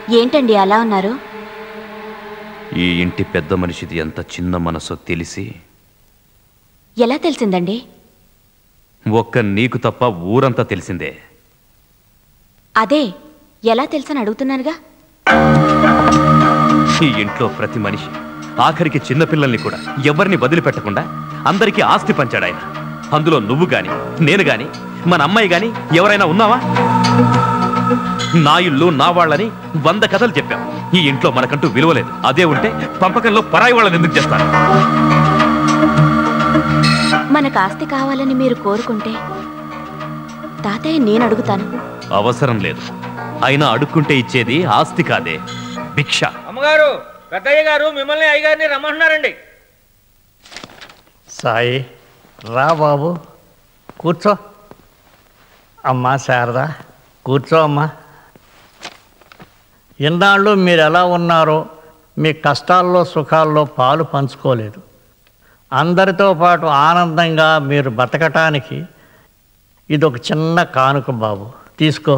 ఏంటండి అలా ఉన్నారు ఈ ఇంటి పెద్ద మనిషిది ఎంత చిన్న మనసో తెలిసి ఎలా తెలిసిందండి ఒక్క నీకు తప్ప ఊరంతా తెలిసిందే అదే ఎలా తెలుసని అడుగుతున్నానుగా ఈ ఇంట్లో ప్రతి మనిషి ఆఖరికి చిన్నపిల్లల్ని కూడా ఎవరిని వదిలిపెట్టకుండా అందరికీ ఆస్తి పంచాడు ఆయన అందులో నువ్వు గాని నేను గాని మన అమ్మాయి గాని ఎవరైనా ఉన్నావా నా ఇల్లు నా వాళ్ళని వంద కథలు చెప్పాం ఈ ఇంట్లో మనకంటూ విలువలేదు అదే ఉంటే పంపకంలో పరాయి వాళ్ళని ఎందుకు చేస్తాను మనకు ఆస్తి కావాలని మీరు కోరుకుంటే తాతయ్య నేను అడుగుతాను అవసరం లేదు అయినా అడుక్కుంటే ఇచ్చేది ఆస్తి కాదే భిక్ష అమ్మగారు పెద్దయ్య గారు మిమ్మల్ని అయ్యగారిని రమ్మంటున్నారండి సాయి రా బాబు కూర్చో అమ్మా శారదా కూర్చో అమ్మా ఇన్నాళ్ళు మీరు ఎలా ఉన్నారో మీ కష్టాల్లో సుఖాల్లో పాలు పంచుకోలేదు అందరితో పాటు ఆనందంగా మీరు బతకటానికి ఇది ఒక చిన్న కానుక బాబు తీసుకో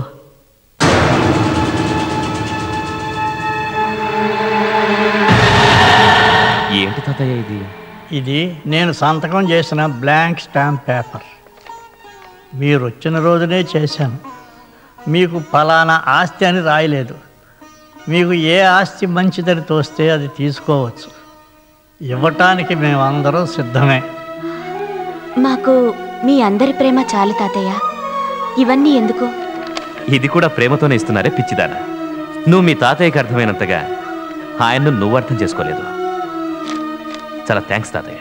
ఏంటి తాతయ్య ఇది ఇది నేను సంతకం చేసిన బ్లాంక్ స్టాంప్ పేపర్ మీరు వచ్చిన రోజునే చేశాను మీకు ఫలానా ఆస్తి అని రాయలేదు మీకు ఏ ఆస్తి మంచిదని తోస్తే అది తీసుకోవచ్చు ఇవ్వటానికి మేమందరం సిద్ధమే మాకు మీ అందరి ప్రేమ చాలు తాతయ్య ఇవన్నీ ఎందుకు ఇది కూడా ప్రేమతోనే ఇస్తున్నారే పిచ్చిదాన నువ్వు మీ తాతయ్యకి అర్థమైనంతగా ఆయన్ను నువ్వు అర్థం చేసుకోలేదు చాలా థ్యాంక్స్ తాతయ్య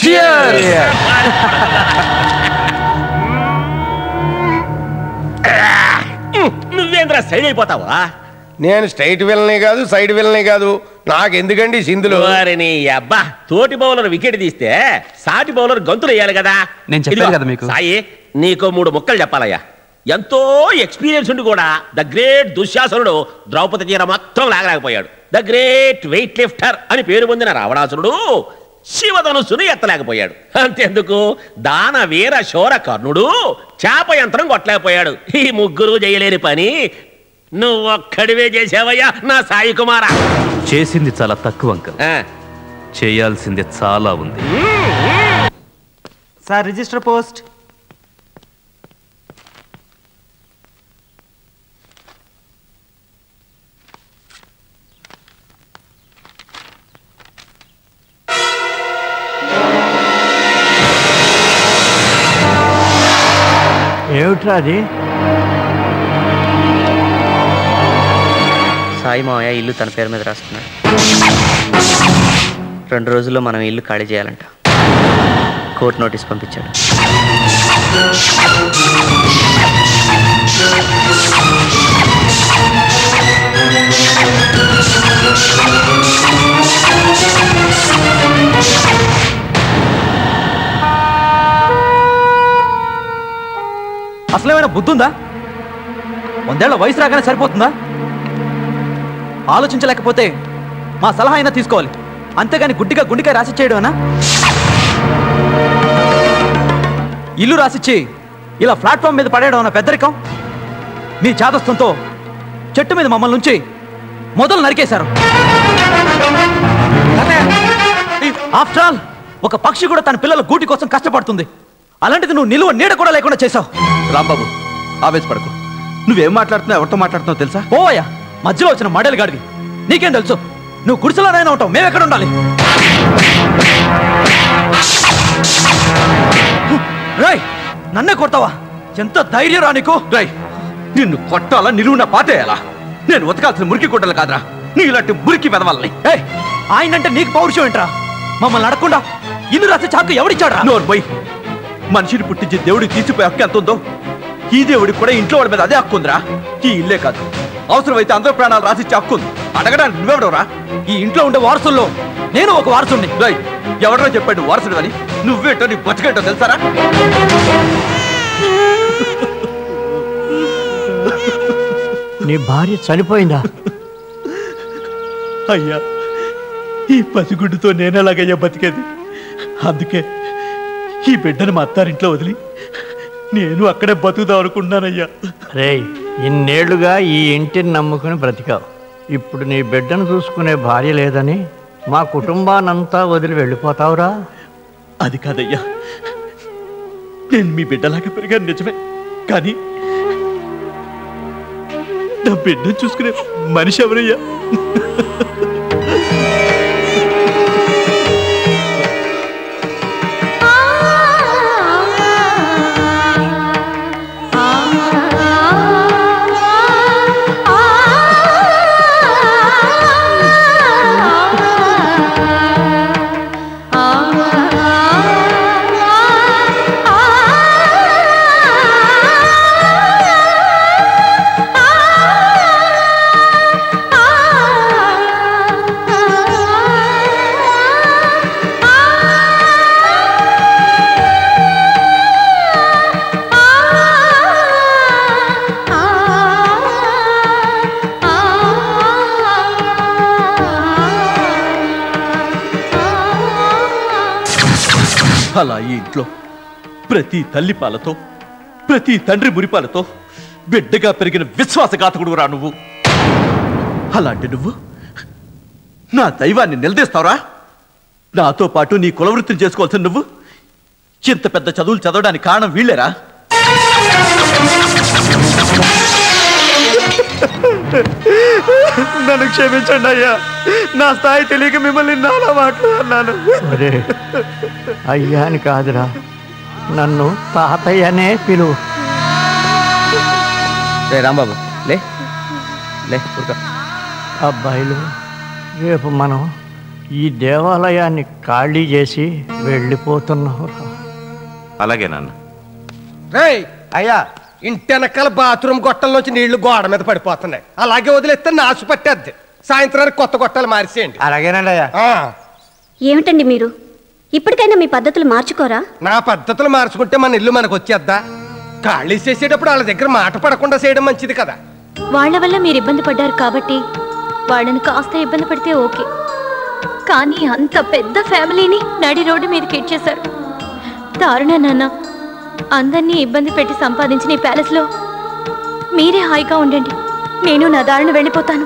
నువ్వేంద్రా సైడ్ అయిపోతావా నేను స్ట్రైట్ విల్లని కాదు సైడ్ విల్లని కాదు నాకు ఎందుకండి సింధులు వారిని అబ్బా తోటి బౌలర్ వికెట్ తీస్తే సాటి బౌలర్ గంతులు వేయాలి కదా నేను చెప్పాను ఇదిగో, కదా మీకు. సాయి నీకో మూడు ముక్కలు చెప్పాలయ్యా ఎంతో ఎక్స్పీరియన్స్ ఉండి కూడా ద గ్రేట్ దుశ్శాసనుడు ద్రౌపది చీర మొత్తం లాగలేకపోయాడు ద గ్రేట్ వెయిట్ లిఫ్టర్ అని పేరు పొందిన రావణాసురుడు శివధనుస్సును ఎత్తలేకపోయాడు అంతెందుకు దాన వీర శోర కర్ణుడు చేప యంత్రం కొట్టలేకపోయాడు ఈ ముగ్గురు చేయలేని పని నువ్వొక్కడివే చేసావయ్యా నా సాయి కుమారా చేసింది చాలా తక్కువ అంకల్ ఆ, చేయాల్సింది చాలా ఉంది సార్ రిజిస్టర్ పోస్ట్ ఏమిట్రా అది సాయి మావయ్య ఇల్లు తన పేరు మీద రాస్తున్నాడు రెండు రోజుల్లో మనం ఇల్లు ఖాళీ చేయాలంట కోర్టు నోటీస్ పంపించాడు అసలేమైనా బుద్ధుందా వందేళ్ల వయసు రాగానే సరిపోతుందా ఆలోచించలేకపోతే మా సలహా అయినా తీసుకోవాలి అంతేగాని గుడ్డిగా గుండికాయ రాసిచ్చేయడమేనా ఇల్లు రాసిచ్చి ఇలా ప్లాట్ఫామ్ మీద పడేయడం అన్న పెద్దరికం మీ చాదస్తంతో చెట్టు మీద మమ్మల్ని ఉంచి మొదలు నరికేశారు ఆఫ్టర్ ఆల్ ఒక పక్షి కూడా తన పిల్లల గూటి కోసం కష్టపడుతుంది అలాంటిది నువ్వు నిలువ నీడ కూడా లేకుండా చేశావు రాంబాబు ఆవేశపడకు నువ్వేం మాట్లాడుతున్నావు ఎవరితో మాట్లాడుతున్నావు తెలుసా పోవయ్యా మధ్యలో వచ్చిన మడేలు గాడివి నీకేం తెలుసు నువ్వు గుడిసెలోనైనా ఉంటావు మేము ఎక్కడ ఉండాలి రాయ్ నన్నే కొడతావా ఎంత ధైర్యం రా నీకు రై నిన్ను కొట్టాలా నిలువున పాతేయాలా నేను ఉతకాల్సిన మురికి గుడ్డలు కాదురా నీ ఇలాంటి మురికి వెదవాలని ఏయ్ ఆయనంటే నీకు పౌరుషం ఏంట్రా మమ్మల్ని అడగకుండా ఇల్లు రాసే చాకు ఎవడిచ్చాడ్రా నోరు పోయి మనిషిని పుట్టించి దేవుడికి తీసిపోయే హక్కు ఎంత ఉందో ఈ దేవుడికి కూడా ఇంట్లో వాడి మీద అదే హక్కు ఉందిరా ఈ ఇల్లే కాదు అవసరమైతే అందరూ ప్రాణాలు రాసిచ్చే హక్కు ఉంది అడగడానికి నువ్వెవడవరా ఈ ఇంట్లో ఉండే వారసుల్లో నేను ఒక వారసుని రై ఎవడో చెప్పాడు వారసుడు అని నువ్వేటో నీ బతికేటో తెలుసారా నీ భార్య చనిపోయిందా అయ్యా ఈ పసిగుడ్డుతో నేనెలాగయ్యా బతికేది అందుకే ఈ బిడ్డను మా అత్తారింట్లో వదిలి నేను అక్కడే బతుకుదాం అనుకుంటున్నానయ్యా రేయ్ ఇన్నేళ్లుగా ఈ ఇంటిని నమ్ముకుని బ్రతికావు ఇప్పుడు నీ బిడ్డను చూసుకునే భార్య లేదని మా కుటుంబానంతా వదిలి వెళ్ళిపోతావురా అది కాదయ్యా నేను మీ బిడ్డలాగా పెరిగాను నిజమే కానీ నా బిడ్డను చూసుకునే మనిషి ఎవరయ్యా అలా ఈ ఇంట్లో ప్రతి తల్లి పాలతో ప్రతి తండ్రి మురిపాలతో బిడ్డగా పెరిగిన విశ్వాసఘాతకుడు రా నువ్వు అలాంటి నువ్వు నా దైవాన్ని నిలదీస్తావురా నాతో పాటు నీ కులవృత్తిని చేసుకోవాల్సిన నువ్వు ఇంత పెద్ద చదువులు చదవడానికి కారణం వీళ్ళేరా నన్ను క్షమించండి అయ్యా నా స్థాయి తెలియక మిమ్మల్ని నానా మాటలు అన్నాను ఒరే అయ్యా అని కాదురా నన్ను తాతయ్యనే పిలువు రే రాంబాబు లే లే ఊరుకో అబ్బాయిలు రేపు మనం ఈ దేవాలయాన్ని ఖాళీ చేసి వెళ్ళిపోతున్నాం అలాగే నాన్న రేయ్ అయ్యా ఇంటి వెనకాల బాత్రూమ్ గొట్టంలోంచి నీళ్లు గోడ మీద పడిపోతున్నాయి అలాగే వదిలేస్తే నాసు పట్టేద్ది సాయంత్రానికి కొత్త గొట్టాలు మార్చేయండి అలాగేనండి అయ్యా ఏమిటండి మీరు ఇప్పటికైనా మీ పద్ధతులు మార్చుకోరా నా పద్ధతులు మార్చుకుంటే మన ఇల్లు మనకు వచ్చేద్దా ఖాళీ చేసేటప్పుడు వాళ్ళ దగ్గర మాట పడకుండా చేయడం మంచిది కదా వాళ్ళ వల్ల మీరు ఇబ్బంది పడ్డారు కాబట్టి వాళ్ళని కాస్త ఇబ్బంది పడితే ఓకే కానీ అంత పెద్ద ఫ్యామిలీని నడి రోడ్డు మీదకి ఇచ్చేశారు దారుణ నాన్న అందరినీ ఇబ్బంది పెట్టి సంపాదించిన ఈ ప్యాలెస్లో మీరే హాయిగా ఉండండి నేను నా దారిని వెళ్ళిపోతాను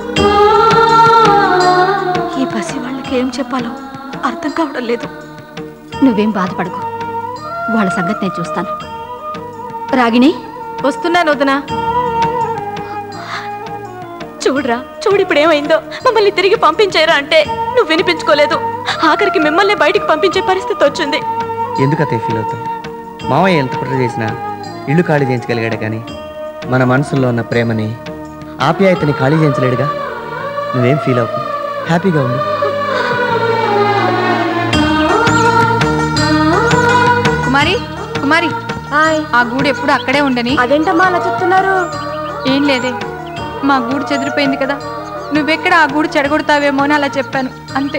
ఈ పసి వాళ్ళకి ఏం చెప్పాలో అర్థం కావడం లేదు నువ్వేం బాధపడకు వాళ్ళ సంగతి నేను చూస్తాను రాగిణి వస్తున్నాను వదినా చూడరా చూడు ఇప్పుడు ఏమైందో మమ్మల్ని తిరిగి పంపించేరా అంటే నువ్వు వినిపించుకోలేదు ఆఖరికి మిమ్మల్ని బయటికి పంపించే పరిస్థితి వచ్చింది ఎందుకు అతయ్య ఫీల్ అవుతావు మామయ్య ఎంత కుట్ర చేసినా ఇల్లు ఖాళీ చేయించగలిగాడు కానీ మన మనసులో ఉన్న ప్రేమని ఆప్యాయతని ఖాళీ చేయించలేడుగా నువ్వేం ఫీల్ అవ్వకు హ్యాపీగా ఉండు కుమారి కుమారి ఆ గూడు ఎప్పుడు అక్కడే ఉండని అదేంటమ్మా అలా చెప్తున్నారు ఏం లేదే మా గూడు చెదిరిపోయింది కదా నువ్వెక్కడ ఆ గూడు చెడగొడతావేమో అని అలా చెప్పాను అంతే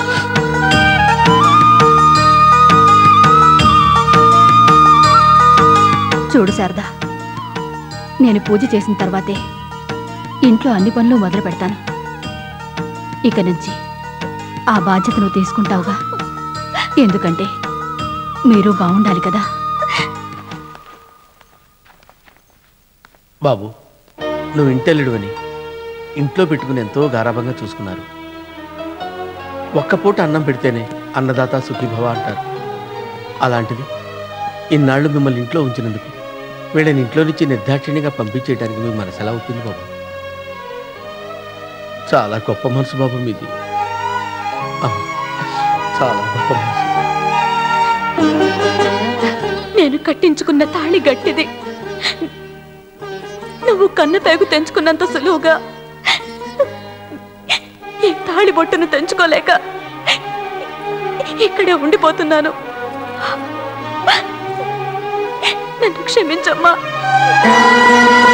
చూడు శారదా నేను పూజ చేసిన తర్వాతే ఇంట్లో అన్ని పనులు మొదలు పెడతాను ఇక నుంచి ఆ బాధ్యత నువ్వు తీసుకుంటావుగా ఎందుకంటే మీరు బాగుండాలి కదా బాబు నువ్వు ఇంటెల్లుడు అని ఇంట్లో పెట్టుకుని ఎంతో గారాభంగా చూసుకున్నారు ఒక్క పూట అన్నం పెడితేనే అన్నదాత సుఖీభవ అంటారు అలాంటిది ఇన్నాళ్ళు మిమ్మల్ని ఇంట్లో ఉంచినందుకు వీళ్ళని ఇంట్లో నుంచి నిర్దాక్షిణ్యంగా పంపించేయడానికి మీ మనసు ఎలా అవుతుంది బాబు చాలా గొప్ప మనసు బాబు మీది అవును, చాలా గొప్ప మనసు నేను కట్టించుకున్న తాళి గట్టిది నువ్వు కన్న పేగు తెంచుకున్నంత సులువుగా ఈ తాళి బొట్టును తెంచుకోలేక ఇక్కడే ఉండిపోతున్నాను నన్ను క్షమించమ్మా